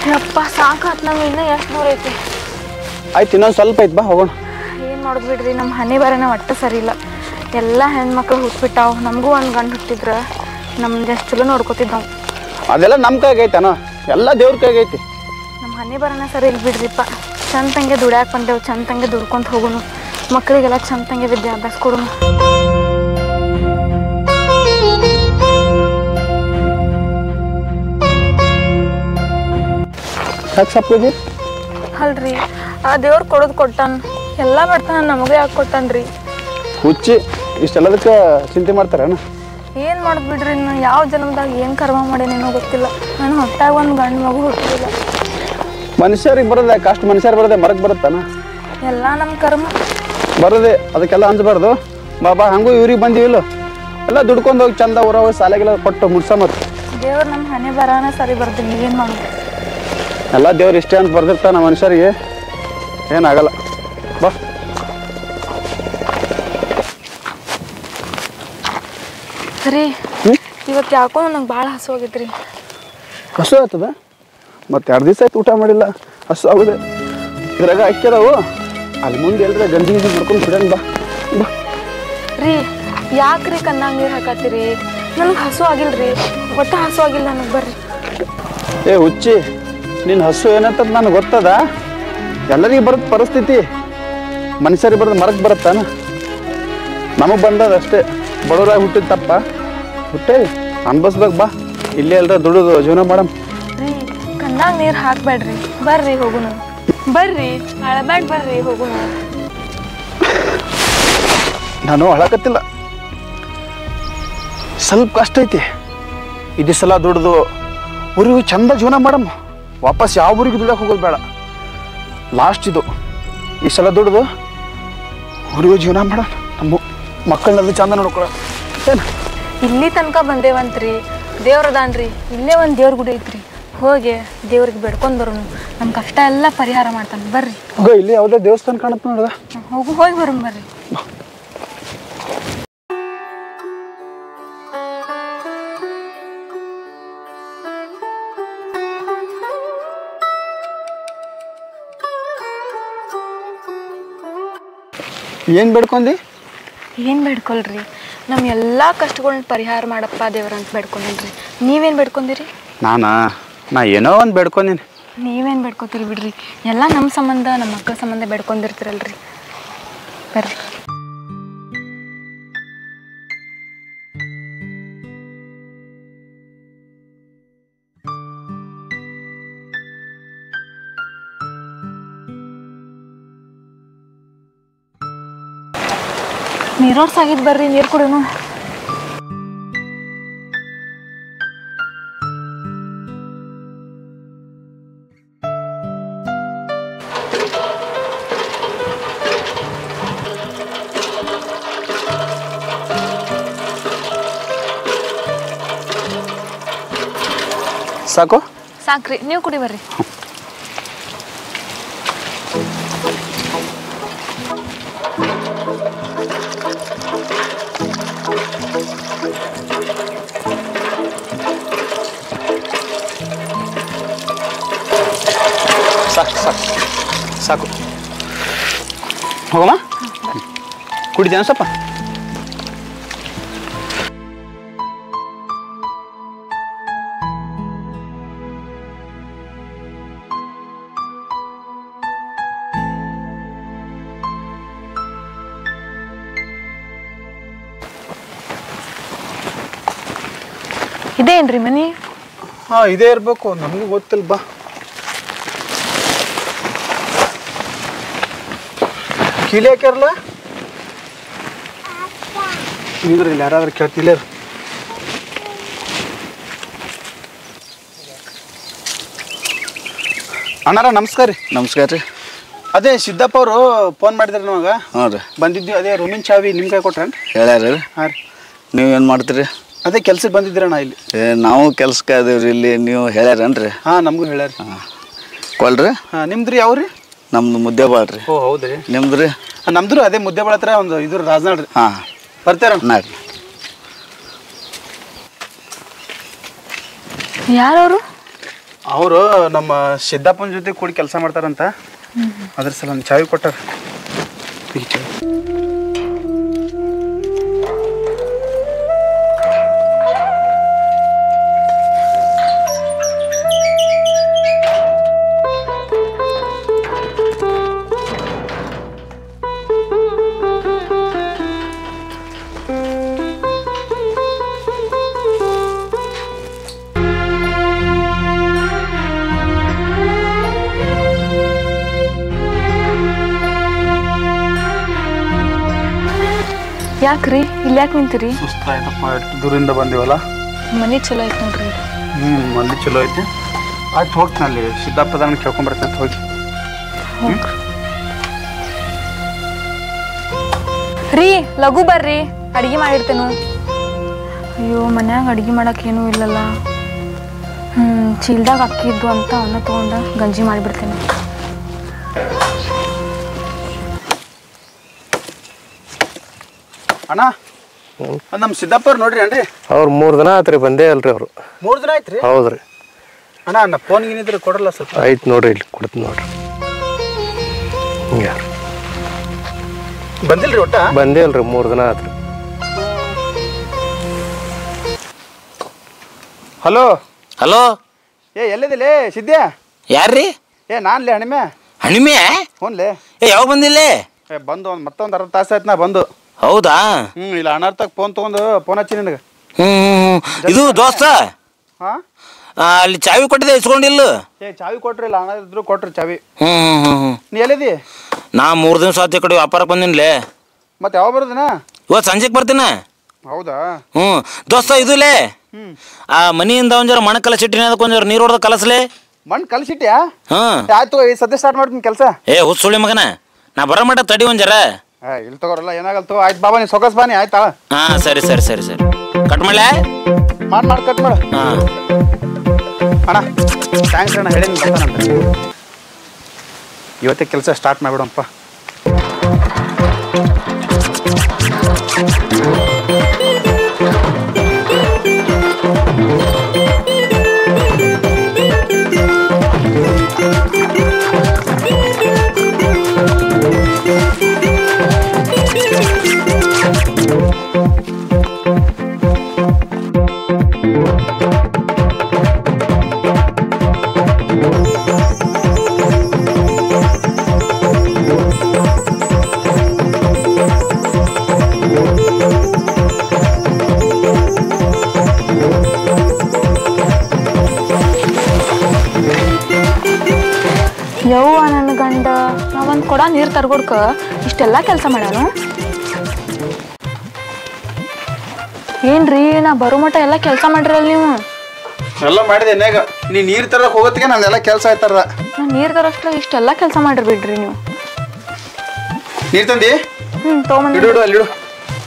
ಯಪ್ಪ ಸಾಕಾತ್ ನಂಗೆ ಇನ್ನೂ ಎಷ್ಟು ದೂರ ಐತಿ ಆಯ್ತು ಇನ್ನೊಂದು ಸ್ವಲ್ಪ ಐತೆ ಬಾ ಹೋಗೋಣ ಏನು ಮಾಡೋದು ಬಿಡ್ರಿ ನಮ್ಮ ಹನಿ ಬರೋನ ಒಟ್ಟು ಸರಿ ಇಲ್ಲ ಎಲ್ಲ ಹೆಣ್ಮಕ್ಳು ಹುಟ್ಬಿಟ್ಟಾವು ನಮಗೂ ಒಂದು ಗಂಡು ಹುಟ್ಟಿದ್ರ ನಮ್ದು ಎಷ್ಟು ಚಲೋ ನೋಡ್ಕೋತಿದ್ ನಾವು ಅದೆಲ್ಲ ನಮ್ಮ ಕೈಗೆ ಐತನ ಎಲ್ಲ ದೇವ್ರ ಕೈಗೆ ಐತಿ ನಮ್ಮ ಹನಿ ಬರೋನ ಸರಿ ಇಲ್ಲ ಬಿಡ್ರಿಪ್ಪ ಚಂದಂಗೆ ದುಡ್ಯಾಕೆ ಬಂದೆವು ಚಂದಂಗೆ ದುಡ್ಕೊಂತ ಹೋಗುನು ಮಕ್ಕಳಿಗೆಲ್ಲ ಚಂದಂಗೆ ವಿದ್ಯಾಭ್ಯಾಸ ಕೊಡುನು ಯಾಕೆ ಸಪ್ಪದಿ ಅಲ್ರಿ ಆ ದೇವ್ರು ಕೊಡೋದು ಕೊಟ್ಟಾನ ಎಲ್ಲ ಮಾಡ್ತಾನ ನಮಗೆ ಯಾಕೆ ಕೊಟ್ಟಾನ್ರಿ ಹುಚ್ಚಿ ಇಷ್ಟೆಲ್ಲದಕ್ಕೆ ಚಿಂತೆ ಮಾಡ್ತಾರೇನ ಏನು ಮಾಡೋದು ಬಿಡ್ರಿ ನಾನು ಯಾವ ಜನ್ಮದಾಗ ಏನು ಕರ್ಮ ಮಾಡೇನೇನೋ ಗೊತ್ತಿಲ್ಲ ನಾನು ಹೊಟ್ಟಾಗ ಒಂದು ಗಂಡು ಮಗು ಹುಟ್ಟಿಲ್ಲ ಮನುಷ್ಯರಿಗೆ ಬರೋದೆ ಕಷ್ಟ ಮನುಷ್ಯರಿಗೆ ಬರೋದೆ ಮರಕ್ಕೆ ಬರುತ್ತಾನ ಎಲ್ಲ ನಮ್ಮ ಕರ್ಮ ಬರೋದೆ ಅದಕ್ಕೆಲ್ಲ ಅಂಜಬಾರ್ದು ಬಾಬಾ ಹಂಗೂ ಇವ್ರಿಗೆ ಬಂದಿವಿಲ್ಲ ಎಲ್ಲ ದುಡ್ಕೊಂಡು ಹೋಗಿ ಚಂದ ಊರ ಹೋಗಿ ಸಾಲಾಗೆಲ್ಲ ಕೊಟ್ಟು ಮುಡ್ಸ ಮತ್ತು ದೇವ್ರು ನಮ್ಮ ಹಣೆ ಬರಾನ ಸರಿ ಬರ್ದಿಲ್ಲ ಏನು ಮಾಡೋದು ಎಲ್ಲ ದೇವ್ರು ಇಷ್ಟೇ ಅಂತ ಬರ್ದಿರ್ತಾನ ಮನುಷ್ಯರಿಗೆ ಏನಾಗಲ್ಲ ಬಾ ಸರಿ ಹ್ಮ್? ಇವತ್ತು ಯಾಕೋ ನಂಗೆ ಭಾಳ ಹಸು ಆಗಿದ್ರಿ ಹಸು ಆಯ್ತದ ಮತ್ತೆ ಎರಡು ದಿವಸ ಆಯ್ತು ಊಟ ಮಾಡಿಲ್ಲ ಹಸು ಆಗುದೆ ಇದ್ರಾಗ ಅಕ್ಕಿದಾವು ಅಲ್ಲಿ ಮುಂದೆ ಎಲ್ಲರ ಗಂಜಿ ಗಿಂಜಿ ಮಾಡ್ಕೊಂಡು ಬಿಡೋಣ ಬಾ ಬಾ ರೀ ಯಾಕ್ರಿ ಕಣ್ಣಾಗ ನೀರು ಹಾಕತ್ತೀರಿ ನನಗೆ ಹಸು ಆಗಿಲ್ರಿ ಒಟ್ಟು ಹಸು ಆಗಿಲ್ಲ ನನಗೆ ಬರ್ರಿ ಏ ಹುಚ್ಚಿ ನಿನ್ನ ಹಸು ಏನಂತ ನನಗೆ ಗೊತ್ತದ ಎಲ್ಲರಿಗೂ ಬರುತ್ತೆ ಪರಿಸ್ಥಿತಿ ಮನುಷ್ಯರಿಗೆ ಬರೋದು ಮರಕ್ಕೆ ಬರುತ್ತಾನ ನಮಗೆ ಬಂದದ ಅಷ್ಟೇ ಬಡವರಾಗಿ ಹುಟ್ಟಿದ ತಪ್ಪ ಹುಟ್ಟೇವಿ ಅನ್ಭವಿಸ್ಬೇಕು ಬಾ ಇಲ್ಲೇ ಎಲ್ಲರ ದುಡಿದು ಜೀವನ ಮಾಡಮ್ ರೀ ಕಣ್ಣಾಗ ನೀರು ಹಾಕ್ಬೇಡ್ರಿ ಬರ್ರಿ ಹೋಗುನು ಬರ್ರಿ ಅಳಬೇಡ ಬರ್ರಿ ಹೋಗುನು ನಾನು ಅಳಕತ್ತಿಲ್ಲ ಸ್ವಲ್ಪ ಕಷ್ಟ ಐತಿ ಇದೇ ಸಲ ದುಡ್ದು ಊರಿಗೆ ಚಂದ ಜೀವನ ಮಾಡಮ್ಮ ವಾಪಸ್ ಯಾವ ಊರಿಗೆ ದುಡಕ್ಕೆ ಹೋಗೋದು ಬೇಡ ಲಾಸ್ಟ್ ಇದು ಈ ಸಲ ದುಡ್ದು ಊರಿಗೂ ಜೀವನ ಮಾಡೋಣ ನಮ್ಮ ಮಕ್ಕಳನ್ನೆಲ್ಲ ಚಂದ ನೋಡ್ಕೊಳ ಏನು ಇಲ್ಲಿ ತನಕ ಬಂದೇವಂತ್ರಿ ದೇವ್ರದಾನ್ರಿ ಇಲ್ಲೇ ಒಂದು ದೇವ್ರ ಗುಡಿ ಐತ್ರಿ ಹೋಗಿ ದೇವ್ರಿಗೆ ಬೇಡ್ಕೊಂಡು ಬರೋನು ನಮ್ಮ ಕಷ್ಟ ಎಲ್ಲ ಪರಿಹಾರ ಮಾಡ್ತಾನೆ ಬರ್ರಿ ಹೋಗ ಇಲ್ಲಿ ಯಾವುದೇ ದೇವಸ್ಥಾನ ಕಾಣುತ್ತೆ ನೋಡ್ದ ಹೋಗು ಹೋಗಿ ಬರೋಣ ಬರ್ರಿ ಏನು ಬೇಡ್ಕೊಂಡಿ ಏನು ಬೇಡ್ಕೊಳ್ರಿ ನಮ್ಮ ಎಲ್ಲ ಕಷ್ಟಗಳನ್ನ ಪರಿಹಾರ ಮಾಡಪ್ಪ ದೇವ್ರ ಅಂತ ಬೇಡ್ಕೊಂಡಿನ್ರಿ ನೀವೇನು ಬೇಡ್ಕೊಂಡಿರಿ ನಾನಾ ನಾ ಏನೋ ಒಂದು ಬೇಡ್ಕೊಂಡೀನಿ ನೀವೇನು ಬೇಡ್ಕೊತೀರಿ ಬಿಡ್ರಿ ಎಲ್ಲ ನಮ್ಮ ಸಂಬಂಧ ನಮ್ಮ ಮಕ್ಕಳ ಸಂಬಂಧ ಬೇಡ್ಕೊಂಡಿರ್ತೀರಲ್ರಿ ಬರ್ರಿ ನೀರೋಡ್ ಸಾಗಿದ್ ಬರ್ರಿ ನೀರು ಕುಡಿನು ಸಾಕು ಸಾಕ್ರಿ ನೀವು ಕುಡಿ ಬರ್ರಿ ಸಾಕು ಸಾಕು ಸಾಕು ಹೋಗಮ್ಮ ಕುಡಿದೇನ ಸ್ವಲ್ಪ ಇದೇನ್ರಿ ಮನಿ ಹಾಂ ಇದೇ ಇರಬೇಕು ನಮಗೂ ಗೊತ್ತಿಲ್ಲ ಬಾ ಕೀಲಿ ಹಾಕ್ಯಾರಲ್ಲ ನಿಂದ್ರಿ ಇಲ್ಲಿ ಯಾರಾದ್ರೂ ಕೇಳ್ತಿಲ್ಲ ಅಣ್ಣಾರ ನಮಸ್ಕಾರ ರೀ ನಮಸ್ಕಾರ ರೀ ಅದೇ ಸಿದ್ದಪ್ಪ ಅವರು ಫೋನ್ ಮಾಡಿದ್ರಿ ನಮಗೆ ಹ್ಞೂ ರೀ ಬಂದಿದ್ವಿ ಅದೇ ರೂಮಿನ ಚಾವಿ ನಿಮ್ಮ ಕೈ ಕೊಟ್ರೇನು ಹೇಳ್ಯಾರ ರೀ ಹಾಂ ರೀ ನೀವು ಏನು ಮಾಡ್ತೀರಿ ಅದೇ ಕೆಲ್ಸಕ್ಕೆ ಬಂದಿದ್ರಣ್ಣ ಇಲ್ಲಿ ಏ ನಾವು ಕೆಲ್ಸಕ್ಕೆ ಅದೇವ್ರಿ ಇಲ್ಲಿ ನೀವು ಹೇಳ್ಯಾರೇನ್ರಿ ಹಾಂ ನಮಗೂ ಹೇಳ್ಯಾರ ಹಾಂ ಕೊಲ್ರಿ ಹಾಂ ನಿಮ್ದು ರೀ ಯಾವ್ರಿ ನಮ್ದು ಮುದ್ದೆ ಬಾಳ್ರಿ ಓ ಹೌದು ರೀ ನಿಮ್ದು ರೀ ನಮ್ದು ಅದೇ ಮುದ್ದೆ ಬಳತ್ರ ಒಂದು ಇದ್ರ ರಾಜನಾಳ್ ರೀ ಹಾಂ ಬರ್ತೀರ ನಾಡ್ರಿ ಯಾರವರು ಅವರು ನಮ್ಮ ಸಿದ್ದಪ್ಪನ ಜೊತೆ ಕೂಡಿ ಕೆಲಸ ಮಾಡ್ತಾರಂತ ಅದ್ರ ಸಲ ಒಂದು ಚಾವಿ ಕೊಟ್ಟಾರ ಈ ಚಾವಿ. ಯಾಕ್ರಿ ಇಲ್ಲಿ ಯಾಕೆ ನಿಂತೀರಿ ಸುಸ್ತಾಯ್ತಪ್ಪ ಎಷ್ಟು ದೂರಿಂದ ಬಂದಿವಲ್ಲ ಮನೆ ಚಲೋ ಐತೆ ನೋಡ್ರಿ ಹ್ಞೂ ಮಂದಿ ಚಲೋ ಐತಿ ಆಯ್ತು ಹೋಗ್ತೀನಿ ಅಲ್ಲಿ ಸಿದ್ದಪ್ಪದನ್ನ ಕೇಳ್ಕೊಂಬರ್ತೇನೆ ಅಂತ ಹೋಗಿ ರೀ ಲಘು ಬರ್ರಿ ಅಡಿಗೆ ಮಾಡಿರ್ತೇನು ಅಯ್ಯೋ ಮನ್ಯಾಗ ಅಡಿಗೆ ಮಾಡಕ್ಕೇನೂ ಇಲ್ಲಲ್ಲ ಹ್ಞೂ ಚೀಲ್ದಾಗ ಅಕ್ಕಿದ್ದು ಅಂತ ಅವನ್ನ ತೊಗೊಂಡು ಗಂಜಿ ಮಾಡಿಬಿಡ್ತೇನೆ ಅಣ್ಣ ನಮ್ಮ ಸಿದ್ದಪ್ಪವ್ರು ನೋಡ್ರಿ ಅನ್ರಿ ಅವ್ರು ಮೂರು ದಿನ ಆತ್ರಿ ಬಂದೇ ಅಲ್ರಿ ಅವರು ಮೂರು ದಿನ ಆಯ್ತು ರೀ ಹೌದ್ರಿ ಅಣ್ಣ ನಾ ಫೋನ್ ಏನಿದ್ರೆ ಕೊಡಲ್ಲ ಸ್ವಲ್ಪ ಆಯ್ತು ನೋಡ್ರಿ ಇಲ್ಲಿ ಕೊಡ್ತೀನಿ ನೋಡ್ರಿ ಹಿಂಗೆ ಬಂದಿಲ್ರಿ ಒಟ್ಟ ಬಂದೇ ಅಲ್ರಿ ಮೂರು ದಿನ ಆತ್ರಿ ಹಲೋ ಹಲೋ ಏ ಎಲ್ಲಿದಿಲೇ ಸಿದ್ಯಾ ಯಾರ್ರಿ ಏ ನಾನ್ಲೇ ಹಣಿಮೆ ಹಣಿಮೆ ಹ್ಞೂನ್ಲೇ ಏ ಯಾವ ಬಂದಿಲ್ಲ ಏ ಬಂದು ಒಂದು ಮತ್ತೊಂದು ಅರ್ಧ ತಾಸು ಆಯ್ತು ನಾ ಬಂದು ಹೌದಾ ಹ್ಞೂ ಇಲ್ಲ ಅನರ್ಥಕ್ಕೆ ಫೋನ್ ತೊಗೊಂಡು ಫೋನ್ ಹಚ್ಚಿ ನಿನಗೆ ಹ್ಮ್ ಹ್ಮ್, ಹ್ಮ್. ಇದು ದೋಸ್ತ ಹಾಂ ಆ, ಅಲ್ಲಿ ಚಾವಿ ಕೊಟ್ಟಿದೆ ಇಸ್ಕೊಂಡಿಲ್ಲ ಏ ಚಾವಿ ಕೊಟ್ರಿ ಇಲ್ಲ ಅಣ್ಣ ಇದ್ರು ಕೊಟ್ರಿ ಚಾವಿ ಹ್ಮ್ ಹ್ಮ್ ಹ್ಮ್ ಹ್ಮ್ ನೀ ಎಲ್ಲಿದಿ ನಾ ಮೂರು ದಿವಸ ಆತ ಈ ಕಡೆ ವ್ಯಾಪಾರಕ್ಕೆ ಬಂದಿನ್ಲೇ ಮತ್ತೆ ಯಾವ ಬರೋದಿನ ಇವತ್ತು ಸಂಜೆಗೆ ಬರ್ತೀನ ಹೌದಾ ಹ್ಞೂ ದೋಸ್ತ ಇದುಲೇ ಹ್ಞೂ ಆ ಮನಿಯಿಂದ ಒಂದ್ ಜರ ಮಣ ಕಲಸಿಟ್ಟಿನ ಅದಕ್ಕೆ ಒಂದ್ ಜರ ನೀರು ಹೊಡೆದ ಕಲಸ್ಲೆ ಮಣ್ಣು ಕಲಿಸಿಟ್ಯಾ ಹ್ಮ್ ಆಯ್ತು ಈ ಸದ್ಯ ಸ್ಟಾರ್ಟ್ ಮಾಡ್ತೀನಿ ಕೆಲಸ ಏ ಹುಸ್ ಸುಳಿ ಮಗನ ನಾ ಬರೋ ಮಟ ತಡಿ ಒಂದ್ ಜರ ಏ ಇಲ್ಲಿ ತಗೋರಲ್ಲ ಏನಾಗಲ್ತು ಆಯ್ತು ಬಾಬಾ ನೀ ಸೊಗಸ್ ಬಾನಿ ಆಯ್ತಾ ಹಾ ಸರಿ ಸರಿ ಸರಿ ಸರಿ ಕಟ್ ಮಾಡ್ಲಾ ಮಾಡಿ ಮಾಡಿ ಕಟ್ ಮಾಡು ಹಾ ಅಣ್ಣ ಥ್ಯಾಂಕ್ಸ್ ಅಣ್ಣ ಹೇಳಿ ಬರ್ತಾನಂತ ಇವತ್ತೇ ಕೆಲಸ ಸ್ಟಾರ್ಟ್ ಮಾಡಿಬಿಡಪ್ಪ ಯವ್ವ ನನ್ನ ಗಂಡ ನಾವೊಂದು ಕೊಡ ನೀರು ತರ್ಗೊಡ್ಕ ಇಷ್ಟೆಲ್ಲ ಕೆಲಸ ಮಾಡ್ಯಾನು ಏನ್ರಿ ನಾ ಬರೋ ಮಟ ಎಲ್ಲ ಕೆಲಸ ಮಾಡ್ರಲ್ಲ ನೀವು ಎಲ್ಲ ಮಾಡಿದೆ ಎನ್ಯಾಗ ನೀ ನೀರು ತರಕ್ಕೆ ಹೋಗೋತ್ತಿಗೆ ನಂದೆಲ್ಲ ಕೆಲಸ ಆಯ್ತಾರ ನಾ ನೀರು ತರೋಷ್ಟ್ಲ ಇಷ್ಟೆಲ್ಲ ಕೆಲಸ ಮಾಡ್ರಿ ಬಿಡ್ರಿ ನೀವು ನೀರು ತಂದಿ ಹ್ಞೂ ತೊಗೊಂಬಂದು ಇಡು ಇಡು ಅಲ್ಲಿ ಇಡು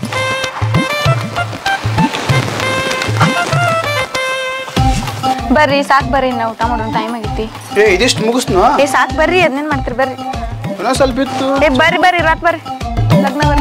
ಬರ್ರಿ ಸಾಕು ಬರ್ರಿ ನಾ ಊಟ ಮಾಡೋಣ ಟೈಮ್ ಆಗೈತಿ ಏ ಇದಿಷ್ಟು ಮುಗಿಸ್ನು ಏ ಸಾಕು ಬರ್ರಿ ಅದನ್ನೇನು ಮಾಡ್ತೀರಿ ಬರ್ರಿ ಇನ್ನೊಂದು ಸ್ವಲ್ಪ ಇತ್ತು ಏ ಬರ್ರಿ ಬರ್ರಿ ರಾತ್ ಬರ್ರಿ ಲಗ್ನ ಬರ್ರಿ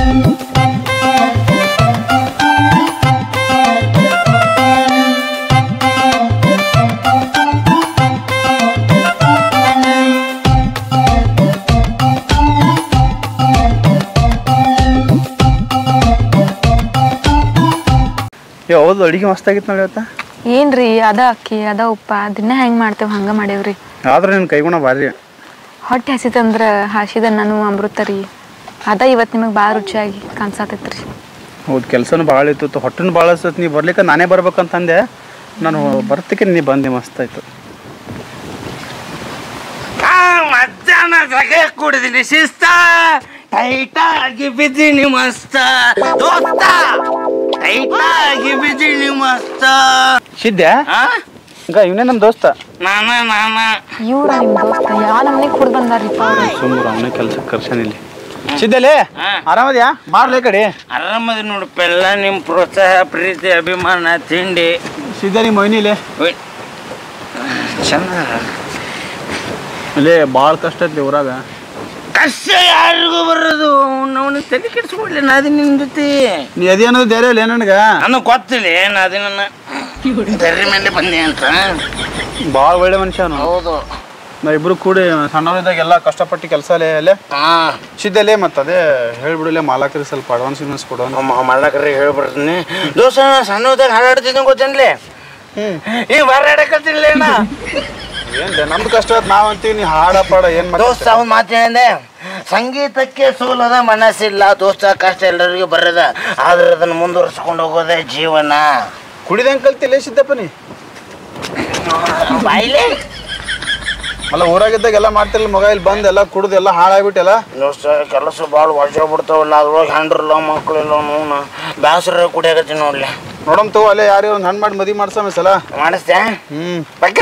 ಏ ಹೌದು ಅಡಿಗೆ ಮಸ್ತ್ ಆಗಿತ್ತು ನೋಡಿ ಇವತ್ತ ಏನ್ರಿ ಅದ ಅಕ್ಕಿ ಅದ ಉಪ್ಪ ದಿನ ಹೆಂಗೆ ಮಾಡ್ತೇವೆ ಹಂಗೆ ಮಾಡೇವ್ರಿ ಆದ್ರೆ ನಿನ್ನ ಕೈಗುಣ ಭಾರಿ ಹೊಟ್ಟೆ ಹಸಿತಂದ್ರೆ ಹಾಸಿದ ನಾನು ಅಮೃತ ರೀ ಅದ ಇವತ್ತು ನಿಮಗೆ ಭಾಳ ರುಚಿಯಾಗಿ ಕಾಣಿಸತೈತ್ರಿ ಹೌದು ಕೆಲಸನೂ ಭಾಳ ಇತ್ತು ಹೊಟ್ಟೆನೂ ಭಾಳ ಹಸ್ತೈತಿ ನೀ ಬರ್ಲಿಕ್ಕೆ ನಾನೇ ಬರ್ಬೇಕಂತಂದೆ ನಾನು ಬರ್ತಕ್ಕೆ ನೀ ಬಂದೆ ಮಸ್ತ್ ಆಯ್ತು ಮಧ್ಯಾಹ್ನ ಸಗೆ ಕುಡಿದಿನಿ ಶಿಸ್ತ ಟೈಟಾಗಿ ಬಿದ್ದೀನಿ ಮಸ್ತ ದೋಸ್ತ ಟೈಟಾಗಿ ಬಿದ್ದೀನಿ ಮಸ್ತ ಸಿದ್ದೆ ಆ? ಈಗ ಇವನೇ ನಮ್ಮ ದೋಸ್ತ ನಾನ ನಾನ ಇವ್ರ ನಿಮ್ಮ ದೋಸ್ತ ಯಾವ ನಮ್ಮನೆ ಕುಡ್ದು ಬಂದಾರಿಪ್ಪ ಅವ್ರು ಸುಮ್ಮನೆ ಅವನೇ ಕೆಲ್ಸಕ್ಕೆ ಕರ್ಸನ್ ಇಲ್ಲಿ ಸಿದ್ದಲೇ ಹಾ. ಆರಾಮದ್ಯಾ ಮಾಡ್ಲೇ ಕಡೆ ಆರಾಮದ ನೋಡಪ್ಪ ಎಲ್ಲ ನಿಮ್ಮ ಪ್ರೋತ್ಸಾಹ ಪ್ರೀತಿ ಅಭಿಮಾನ ತಿಂಡಿ ಸಿದ್ಧ ನಿಮ್ಮ ಮೈನಿಲೆ ಒಯ್. ಚಂದ ಇಲ್ಲೇ ಭಾಳ ಕಷ್ಟ ಐತಿ ಊರಾಗ ಕಷ್ಟ ಯಾರಿಗೂ ಬರೋದು ಅವನು ತಲೆ ಕೆಡಿಸ್ಕೊಡ್ಲಿ ನಾದಿ ನಿನ್ನ ಜೊತೆ ನೀ ಅದೇನದು ಬೇರೆ ಇಲ್ಲ ನನಗೆ ನನಗೆ ಗೊತ್ತಿಲ್ಲ ಏನು ಅದೇ ನನ್ನ ದರ್ರಿ ಮೇಲೆ ಬಂದೆ ಅಂತ ಭಾಳ ಒಳ್ಳೆ ಮನುಷ್ಯ ಅವ್ನು. ಹೌದು ನಾ ಇಬ್ರು ಕೂಡಿ ಸಣ್ಣವರಿದ್ದಾಗ ಎಲ್ಲ ಕಷ್ಟಪಟ್ಟು ಕೆಲಸ ಅಲ್ಲೇ ಅಲ್ಲೇ ಹಾ ಸಿದ್ದಲ್ಲೇ ಮತ್ತೆ ಅದೇ ಹೇಳ್ಬಿಡಲೇ ಮಾಲಕರಿಗೆ ಸ್ವಲ್ಪ ಅಡ್ವಾನ್ಸ್ ಗಿಡ್ವಾನ್ಸ್ ಕೊಡೋಣ ಮಳ್ಳಕ್ರಿ ಹೇಳ್ಬಿಡ್ತೀನಿ ದೋಸ್ತ ನಾ ಸಣ್ಣದಾಗ ಹಾಡಾಡ್ತಿದ್ದೆ ಗೊತ್ತೇನ್ಲಿ ಈಗ ಬರಾಡಕತ್ತಿಲ್ಲ ಏನ್ಲೆ ನಮ್ದು ಕಷ್ಟ ಆಯ್ತು ನಾವ್ ಅಂತೀವಿ ನೀ ಹಾಡ ಪಾಡ ಏನ್ ದೋಸ್ತ ಅವ್ನು ಮಾತು ಹೇಳಿದೆ ಸಂಗೀತಕ್ಕೆ ಸೋಲದ ಮನಸ್ಸಿಲ್ಲ ದೋಸ್ತ ಕಷ್ಟ ಎಲ್ಲರಿಗೂ ಬರದ ಆದ್ರೆ ಅದನ್ನು ಮುಂದುವರಿಸ್ಕೊಂಡು ಹೋಗೋದೇ ಜೀವನ ಕುಡಿದಂಗ್ ಕಲ್ತಿಲ್ಲ ಸಿದ್ದಪ್ಪ ನೀ ಬಾಯ್ಲಿ ಅಲ್ಲ ಊರಾಗಿದ್ದಾಗ ಎಲ್ಲ ಮಾಡ್ತಿಲ್ಲ ಮಗ ಇಲ್ಲಿ ಬಂದು ಎಲ್ಲ ಕುಡ್ದು ಎಲ್ಲ ಹಾಳಾಗ್ಬಿಟ್ಟೆಲ್ಲ ದೋಸ್ತ ಕೆಲಸ ಭಾಳ ವಜ ಬಿಡ್ತಾವಲ್ಲ ಅದ್ರೊಳಗೆ ಹ್ಯಾಂಡ್ರಲ್ಲ ಮಕ್ಕಳಿಲ್ಲ ನೋವು ಬ್ಯಾಸರ ಕುಡಿಯಾಕತ್ತೀನಿ ನೋಡ್ಲಿ ನೋಡಮ್ ತಗೋ ಅಲ್ಲೇ ಯಾರೇ ಒಂದು ಹಣ್ಣು ಮಾಡಿ ಮದುವೆ ಮಾಡ್ಸಮ ಸಲ ಮಾಡಿಸ್ದೆ ಹ್ಮ್ ಪಕ್ಕ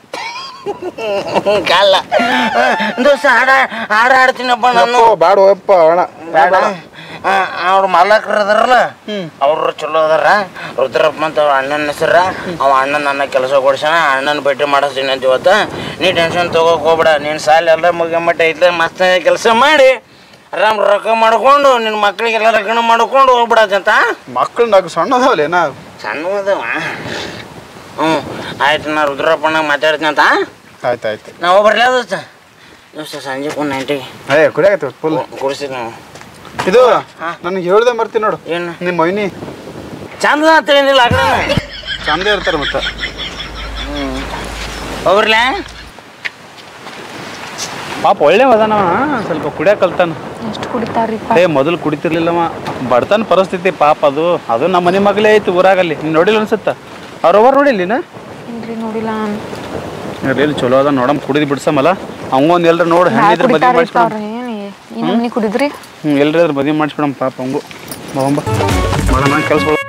ಕಾಲ ದೋಸ್ತ ಹಾಡ ಹಾಡ ಹಾಡ್ತೀನಪ್ಪ ನಾನು ಯಪ್ಪೋ, ಬ್ಯಾಡ ಹೋಯಪ್ಪ ಅಣ್ಣ ಬೇಡ ಅವ್ರ ಮಾಲಕರು ಅದಾರಲ್ಲ ಅವ್ರು ಚಲೋ ಅದಾರ ರುದ್ರಪ್ಪ ಅಂತ ಅವ್ರ ಅಣ್ಣನ ಹೆಸರ ಅವ ಅಣ್ಣ ನನ್ನ ಕೆಲಸ ಕೊಡ್ಸಣ ಅಣ್ಣನ ಭೇಟಿ ಮಾಡಿಸ್ತೀನಿ ಅಂತ ಇವತ್ತು ನೀ ಟೆನ್ಷನ್ ತಗೋಕ್ ಹೋಗ್ಬೇಡ ನೀನು ಸಾಲ ಎಲ್ಲ ಮುಗಿಯಮಟ್ಟ ಐತೆ ಮಸ್ತ್ ಕೆಲಸ ಮಾಡಿ ಆರಾಮ್ ರೊಕ್ಕ ಮಾಡ್ಕೊಂಡು ನಿನ್ನ ಮಕ್ಕಳಿಗೆಲ್ಲ ರಕ್ಷಣೆ ಮಾಡ್ಕೊಂಡು ಹೋಗ್ಬಿಡತ್ತಂತ ಮಕ್ಕಳು ನಾಲ್ಕು ಸಣ್ಣದವಲ್ಲ ನಾ ಸಣ್ಣ ಅದಾವ ಹ್ಞೂ ಆಯ್ತು ನಾ ರುದ್ರಪ್ಪಣ್ಣ ಮಾತಾಡ್ತೀನಿ ಅಂತ ಆಯ್ತು ಆಯ್ತು ನಾವು ಬರ್ಲಿ ದೋಸ್ತ ದೋಸ್ತ ಸಂಜೆ ಒಂದು ನೈಂಟಿಗೆ ಏ ಕುಡಿಯಾಕತ್ತೀವಿ ಫುಲ್ ಕುಡಿಸ್ತೀವಿ ನಾವು ಇದು ನನಗೆ ಹೇಳ್ದೆ ಬರ್ತೀನಿ ನೋಡು ಏನು ನಿಮ್ಮ ಮೈನಿ ಚಂದ ಅಂತ ಏನಿಲ್ಲ ಆ ಕಡೆ ಚಂದೇ ಇರ್ತಾರೆ ಮತ್ತೆ ಹೋಗ್ರಲ್ಲ ಪಾಪ ಒಳ್ಳೆ ಮದನವ ಸ್ವಲ್ಪ ಕುಡಿಯಾಕ ಕಲ್ತಾನ ಎಷ್ಟು ಕುಡಿತಾರ್ರಿಪ್ಪ ಏ ಮೊದಲು ಕುಡಿತಿರ್ಲಿಲ್ಲವ ಬಡತನ ಪರಿಸ್ಥಿತಿ ಪಾಪ ಅದು ಅದು ನಮ್ಮ ಮನೆ ಮಗಳೇ ಐತಿ ಊರಾಗಲ್ಲಿ ನೀನು ನೋಡಿಲ್ಲ ಅನ್ಸುತ್ತ ಅವ್ರವ್ರು ನೋಡಿಲ್ಲಿನ ಇಲ್ರಿ ನೋಡಿಲ್ಲ ನಾನು ಎಲ್ಲಿ ಚಲೋ ಅದ ನೋಡಮ್ ಕುಡಿದು ಬಿಡ್ಸಮಲ್ಲ ಅವಂಗೊಂದು ಎಲ್ರ ನೋಡಿ ಹೆಣ್ಣಿದ್ರೆ ಮದುವೆ ಕುಡಿತಾರ್ರಿಪ್ಪ ಮಾಡಿಸ್ಬಿಡಮ್ ಅವ್ರು ಏನು ಈ ನಮ್ನಿ ಕುಡಿದ್ರಿ ಹ್ಞೂ ಎಲ್ರಿದ್ರೆ ಮದುವೆ ಮಾಡಿಸ್ಬಿಡಮ್ ಪಾಪ ಅವಂಗು ಬಾಂಬ ಮಾಡೋಣ ಕೆಲಸ